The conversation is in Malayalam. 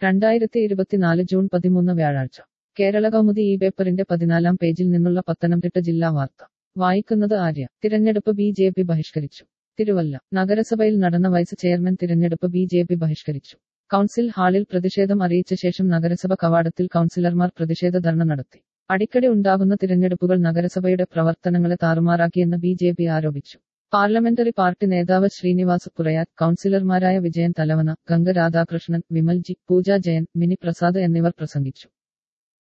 രണ്ടായിരത്തി ഇരുപത്തിനാല് ജൂൺ പതിമൂന്ന് വ്യാഴാഴ്ച കേരള കൗമുദി ഈ പേപ്പറിന്റെ പതിനാലാം പേജിൽ നിന്നുള്ള പത്തനംതിട്ട ജില്ലാ വാർത്ത വായിക്കുന്നത് ആര്യ തിരഞ്ഞെടുപ്പ് ബി ജെ പി ബഹിഷ്കരിച്ചു തിരുവല്ല നഗരസഭയിൽ നടന്ന വൈസ് ചെയർമാൻ തിരഞ്ഞെടുപ്പ് ബി ജെ പി ബഹിഷ്കരിച്ചു കൗൺസിൽ ഹാളിൽ പ്രതിഷേധം അറിയിച്ച ശേഷം നഗരസഭ കവാടത്തിൽ കൗൺസിലർമാർ പ്രതിഷേധ ധർണ നടത്തി അടിക്കടി ഉണ്ടാകുന്ന തിരഞ്ഞെടുപ്പുകൾ നഗരസഭയുടെ പ്രവർത്തനങ്ങളെ താറുമാറാക്കിയെന്ന് ബി ജെ പി ആരോപിച്ചു പാർലമെന്ററി പാർട്ടി നേതാവ് ശ്രീനിവാസ് പുറയാറ്റ് കൗൺസിലർമാരായ വിജയൻ തലവന ഗംഗ രാധാകൃഷ്ണൻ വിമൽജി പൂജ ജയൻ മിനി പ്രസാദ് എന്നിവർ പ്രസംഗിച്ചു